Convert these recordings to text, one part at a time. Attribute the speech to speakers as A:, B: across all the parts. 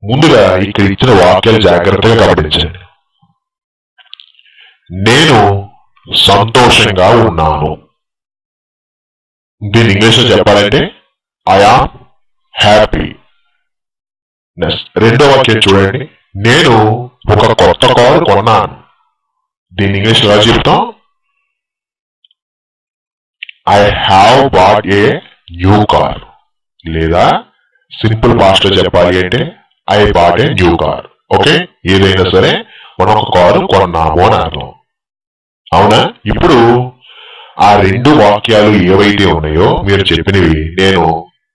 A: ముందుగా ఇక్కడ ఇచ్చిన వాక్యాలు జాగ్రత్తగా గమనించండి నేను సంతోషంగా ఉన్నాను దీని ఇంగ్లీష్ లో చెప్పాలంటే ఐ ఆమ్ హ్యాపీ నెక్స్ట్ రెండో వాక్యం చూడండి నేను ఒక కొత్త కారు కొన్నాను దీని ఇంగ్లీష్ ఎలా చెప్తాం I have bought a new car లేదా సింపుల్ పాస్ట్ లో చెప్పాలి అంటే I bought a new car okay ఏదైనా సరే మనం ఒక కారు కొన్నాము అని అర్థం అవునా ఇప్పుడు ఆ రెండు వాక్యాలు ఏవైతే ఉన్నాయో మీరు చెప్పినవి నేను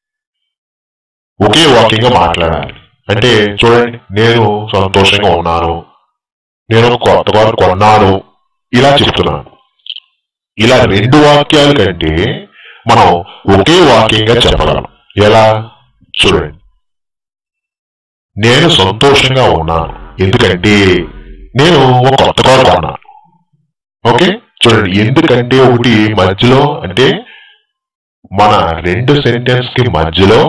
A: ఒకే వాక్యంగా మాట్లాడాలి అంటే చూడండి నేను సంతోషంగా ఉన్నాను నేను ఒక కొత్త కారు కొన్నాను ఇలా చెప్తున్నాను ఇలా రెండు వాక్యాల కంటే మనం ఒకే వాక్యంగా చెప్పగలం ఎలా చూడండి నేను సంతోషంగా ఉన్నాను ఎందుకంటే నేను ఒక కొత్త కారు కొన్నాను ఓకే చూడండి ఎందుకంటే ఒకటి మధ్యలో అంటే మన రెండు సెంటెన్స్ కి మధ్యలో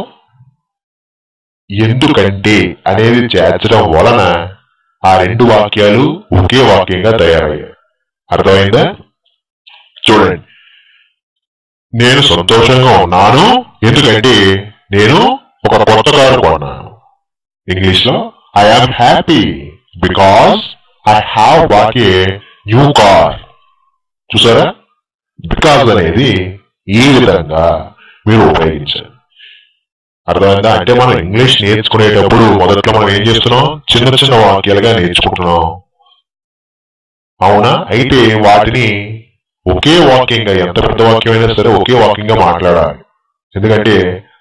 A: ఎందుకంటే అనేది చేర్చడం వలన ఆ రెండు వాక్యాలు ఒకే వాక్యంగా తయారయ్యాయి అర్థమైందా చూడండి నేను సంతోషంగా ఉన్నాను ఎందుకంటే నేను ఒక కొత్త కారు కొన్నాను ఇంగ్లీష్ లో I am happy because I have bought a new car చూసారా బికాజ్ అనేది ఈ విధంగా మీరు ఉపయోగించారు అర్థమైందా అంటే మనం ఇంగ్లీష్ నేర్చుకునేటప్పుడు మొదట్లో మనం ఏం చేస్తున్నాం చిన్న చిన్న వాక్యాలుగా నేర్చుకుంటున్నాం అవునా అయితే వాటిని ఒకే వాక్యంగా ఎంత పెద్ద వాక్యం అయినా సరే ఒకే వాక్యంగా మాట్లాడాలి ఎందుకంటే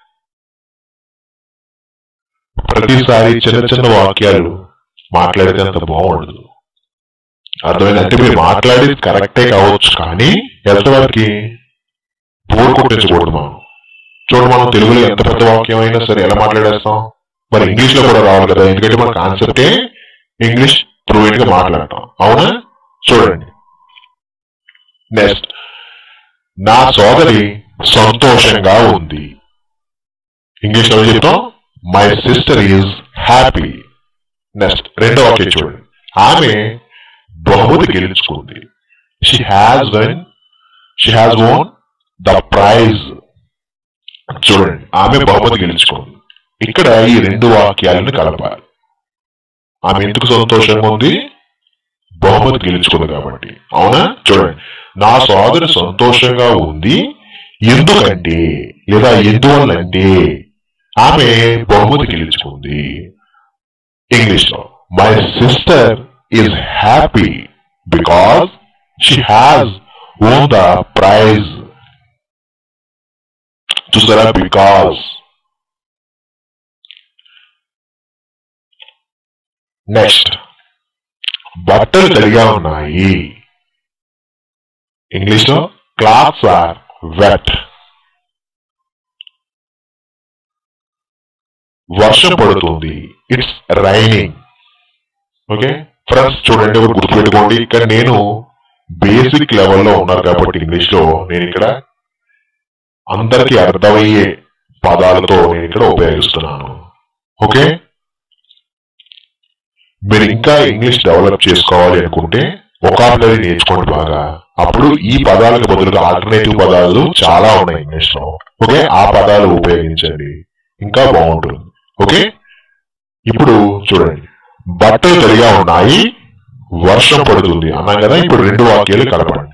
A: ప్రతిసారి చిన్న చిన్న వాక్యాలు మాట్లాడితే అంత బాగుండదు అర్థమైంది అంటే మీరు మాట్లాడేది కరెక్టే కావచ్చు కానీ ఎంతవరకు బోర్ కొట్టించకూడదు మనం చూడండి మనం తెలుగులో ఎంత పెద్ద వాక్యం అయినా సరే ఎలా మాట్లాడేస్తాం మరి ఇంగ్లీష్ లో కూడా రావాలి కదా ఎందుకంటే మన కాన్సెప్టే ఇంగ్లీష్ ఫ్లూయెంట్ గా మాట్లాడటం అవునా చూడండి నెక్స్ట్ నా సోదరి సంతోషంగా ఉంది ఇంగ్లీష్ లో చెప్తాం my sister is happy next రెండో వాక్యం చూడండి ఆమె బహుమతి గెలుచుకుంది she has won she has won the prize చూడండి ఆమె బహుమతి గెలుచుకుంది ఇక్కడ ఈ రెండు వాక్యాలను కలపాలి ఆమె ఎందుకు సంతోషంగా ఉంది బహుమతి గెలుచుకుంది కాబట్టి అవునా చూడండి నా సోదరి సంతోషంగా ఉంది ఎందుకంటే లేదా ఎందువల్లంటే ఆమె బహుమతి గెలుచుకుంది ఇంగ్లీష్ లో my sister is happy because she has won the prize చూసారా బికాస్ నెక్స్ట్ బట్టలు తడిగా ఉన్నాయి ఇంగ్లీష్ లో క్లాత్స్ ఆర్ వెట్ వర్షం పడుతుంది ఇట్స్ రైనింగ్ ఓకే ఫ్రెండ్స్ చూడండి ఒకటి గుర్తుపెట్టుకోండి ఇక్కడ నేను బేసిక్ లెవెల్లో ఉన్నారు కాబట్టి ఇంగ్లీష్ లో నేను ఇక్కడ అందరికీ అర్థమయ్యే పదాలతో నేను ఇక్కడ ఉపయోగిస్తున్నాను ఓకే మీరు ఇంకా ఇంగ్లీష్ డెవలప్ చేసుకోవాలి అనుకుంటే ఒకాబులరీ నేర్చుకోండి బాగా అప్పుడు ఈ పదాలకు బదులుగా ఆల్టర్నేటివ్ పదాలు చాలా ఉన్నాయి ఇంగ్లీష్ లో ఓకే ఆ పదాలు ఉపయోగించండి ఇంకా బాగుంటుంది ఓకే ఇప్పుడు చూడండి బట్టలు తడిగా ఉన్నాయి వర్షం పడుతుంది అన్నాం కదా ఇప్పుడు రెండు వాక్యాలు కలపండి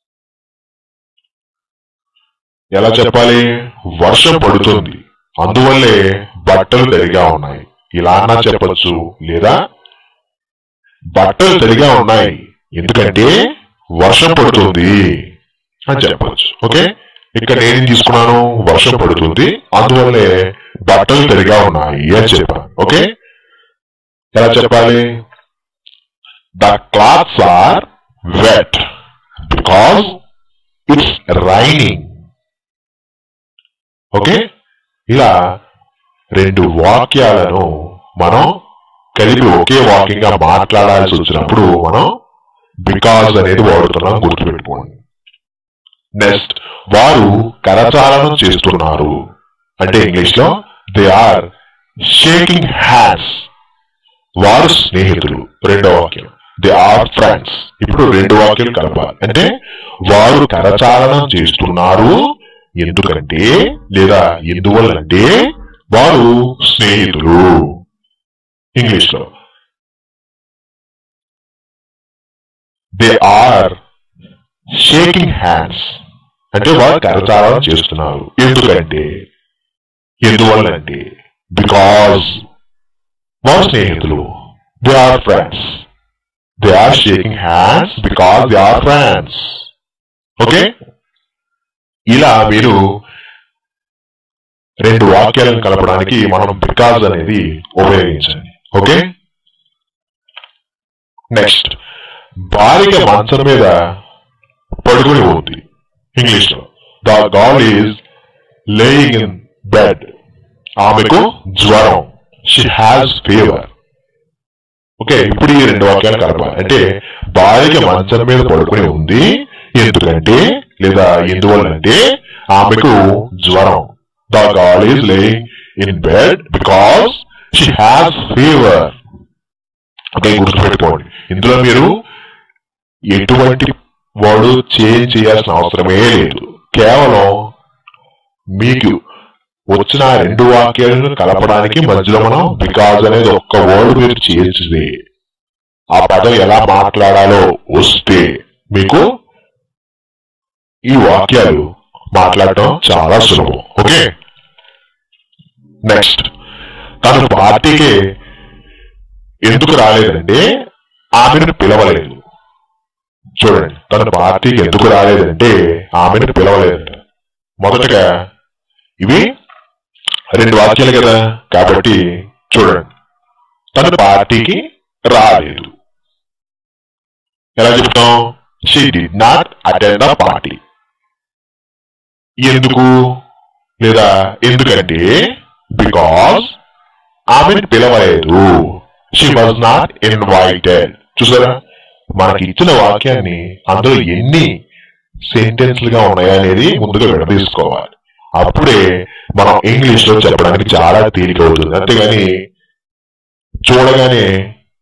A: ఎలా చెప్పాలి వర్షం పడుతుంది అందువల్లే బట్టలు తడిగా ఉన్నాయి ఇలా అన్నా చెప్పచ్చు లేదా బట్టలు తడిగా ఉన్నాయి ఎందుకంటే వర్షం పడుతుంది అని చెప్పచ్చు ఓకే ఇక్కడ నేను తీసుకున్నాను వర్షం పడుతుంది అందువల్లే బట్టలు తడిగా ఉన్నాయి అని చెప్పాను ఓకే ఎలా చెప్పాలి the clothes are wet because it's raining okay ఇలా రెండు వాక్యాలను మనం కలిపి ఒకే వాక్యంగా మాట్లాడాల్సి వచ్చినప్పుడు మనం బికాజ్ అనేది వాడుతున్నాం గుర్తుపెట్టుకోండి నెక్స్ట్ వారు కరచాలనం చేస్తున్నారు అంటే ఇంగ్లీష్ లో దే ఆర్ షేకింగ్ హ్యాండ్స్ వారు స్నేహితులు రెండో వాక్యం దే ఆర్ ఫ్రెండ్స్ ఇప్పుడు రెండు వాక్యాలు కలపాలి అంటే వారు కరచాలనం చేస్తున్నారు ఎందుకంటే లేదా ఎందువల్లంటే వారు స్నేహితులు ఇంగ్లీష్ లో దే ఆర్ షేకింగ్ హ్యాండ్స్ అంటే వారు కరచాలనం చేస్తున్నారు ఎందుకంటే ఎందువల్లంటే బికాస్ వారు స్నేహితులు they are friends they are shaking hands because they are friends okay ఇలా మీరు రెండు వాక్యాలను కలపడానికి మనం బికాజ్ అనేది ఉపయోగించండి ఓకే నెక్స్ట్ బాలిక మంచం మీద పడుకుని ఉంది ఇంగ్లీష్ లో the girl is laying in bed ఆమెకు జ్వరం షీ హ్యాస్ ఫీవర్ ఓకే ఇప్పుడు ఈ రెండు వాక్యాలు కలపాలి అంటే బాలిక మంచం మీద పడుకుని ఉంది ఎందుకంటే లేదా ఎందువల్లంటే ఆమెకు జ్వరం the girl is laying in bed because she has fever okay గుర్తుపెట్టుకోండి ఇందులో మీరు ఎటువంటి వాడు చేంజ్ చేయాల్సిన అవసరమే లేదు కేవలం మీకు వచ్చిన ఆ రెండు వాక్యాలను కలపడానికి మధ్యలో మనం బికాజ్ అనేది ఒక్క వర్డ్ మీరు చేర్చితే ఆ పదం ఎలా మాట్లాడాలో వస్తే మీకు ఈ వాక్యాలు మాట్లాడటం చాలా సులభం ఓకే నెక్స్ట్ తను పార్టీకి ఎందుకు రాలేదంటే ఆమెను పిలవలేదు చూడండి తను పార్టీకి ఎందుకు రాలేదంటే ఆమెను పిలవలేదంట మొదటగా ఇవి రెండు వాక్యాలు కదా కాబట్టి చూడండి తను పార్టీకి రాలేదు ఎలా చెప్తాం she did not attend the party ఎందుకు లేదా ఎందుకంటే బికాస్ ఆమెను పిలవలేదు షీ వాజ్ నాట్ ఇన్వైటెడ్ చూసారా మనకి ఇచ్చిన వాక్యాన్ని అందులో ఎన్ని సెంటెన్స్లుగా ఉన్నాయనేది ముందుగా విడదీసుకోవాలి అప్పుడే మనం ఇంగ్లీష్ లో చెప్పడానికి చాలా తేలిక అవుతుంది అంతేగాని చూడగానే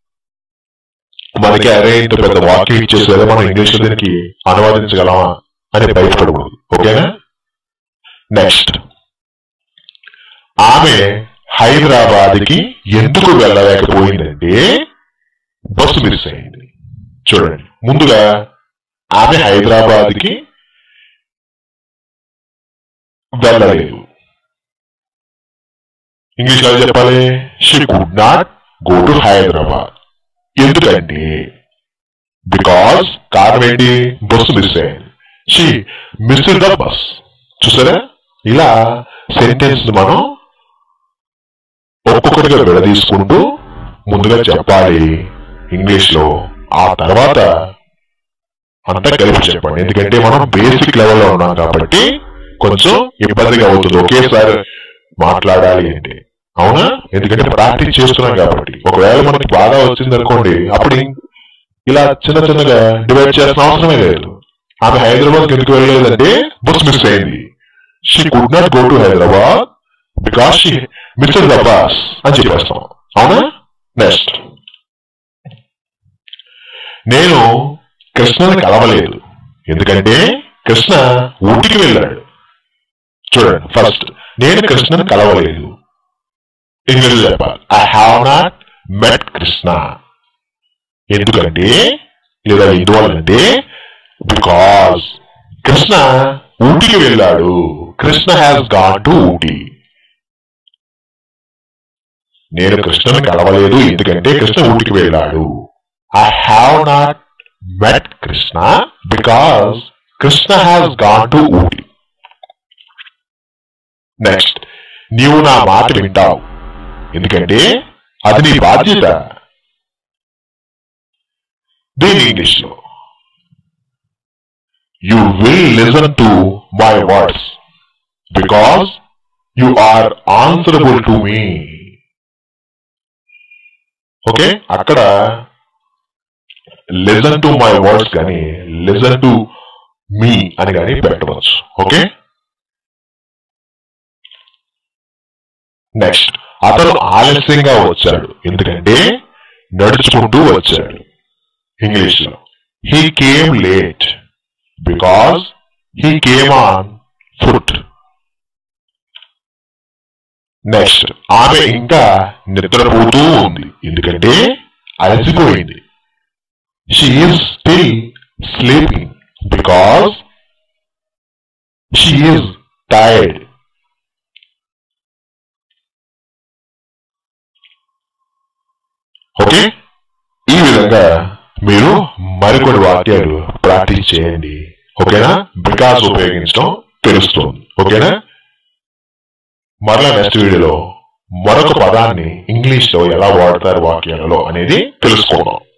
A: మనకి అరే ఇంత పెద్ద వాక్యం ఇచ్చేసి కదా మనం ఇంగ్లీష్ లో దీనికి అనువాదించగలమా అని భయపడకూడదు ఓకేనా నెక్స్ట్ ఆమె హైదరాబాద్ కి ఎందుకు వెళ్ళలేకపోయిందంటే బస్సు మిస్ అయింది చూడండి ముందుగా ఆమె హైదరాబాద్ కి వెళ్ళలేదు ఇంగ్లీష్ లో చెప్పాలి she could not go to Hyderabad ఎందుకంటే బికాస్ కారణం ఏంటి బస్సు మిస్ అయింది షీ మిస్ ద బస్ చూసారా ఇలా సెంటెన్స్ మనం ఒక్కొక్కటిగా విడదీసుకుంటూ ముందుగా చెప్పాలి ఇంగ్లీష్ లో ఆ తర్వాత అంతా కలిపి చెప్పండి ఎందుకంటే మనం బేసిక్ లెవెల్లో ఉన్నాం కాబట్టి కొంచెం ఇబ్బందిగా అవుతుంది ఒకేసారి మాట్లాడాలి అంటే అవునా ఎందుకంటే ప్రాక్టీస్ చేస్తున్నాం కాబట్టి ఒకవేళ మనకి బాగా వచ్చింది అనుకోండి అప్పుడు ఇం- ఇలా చిన్న చిన్నగా డివైడ్ చేయాల్సిన అవసరమే లేదు ఆమె హైదరాబాద్ ఎందుకు వెళ్ళలేదంటే బస్ మిస్ అయింది she could not go to Hyderabad because she miss the bus అని చెప్పేస్తాం అవునా నెక్స్ట్ నేను కృష్ణని కలవలేదు ఎందుకంటే కృష్ణ ఊటికి వెళ్ళాడు చూడండి ఫస్ట్ నేను కృష్ణని కలవలేదు ఇంగ్లీష్ చెప్పాలి I have not met Krishna ఎందుకంటే లేదా ఎందువల్లంటే బికాస్ కృష్ణ ఊటీకి వెళ్ళాడు Krishna has gone to Ooty నేను కృష్ణని కలవలేదు ఎందుకంటే కృష్ణ ఊటికి వెళ్ళాడు I have not met Krishna because Krishna has gone to Ooty next నీవు నా మాట వింటావు ఎందుకంటే అది నీ బాధ్యత దీని ఇంగ్లీష్ లో you will listen to my words because you are answerable to me okay అక్కడ లిసన్ టు మై వర్డ్స్ కానీ లిసన్ టు మీ అని కానీ పెట్టవచ్చు ఓకే నెక్స్ట్ అతను ఆలస్యంగా వచ్చాడు ఎందుకంటే నడుచుకుంటూ వచ్చాడు ఇంగ్లీష్ లో he came late because he came on foot next ఆమె ఇంకా నిద్రపోతూ ఉంది ఎందుకంటే అలసిపోయింది she is still sleeping because she is tired okay ఈ విధంగా మీరు మరికొన్ని వాక్యాలు ప్రాక్టీస్ చేయండి ఓకేనా బికాస్ ఉపయోగించడం తెలుస్తుంది ఓకేనా మరలా నెక్స్ట్ వీడియోలో మరొక పదాన్ని ఇంగ్లీష్ లో ఎలా వాడతారు వాక్యాలలో అనేది తెలుసుకుందాం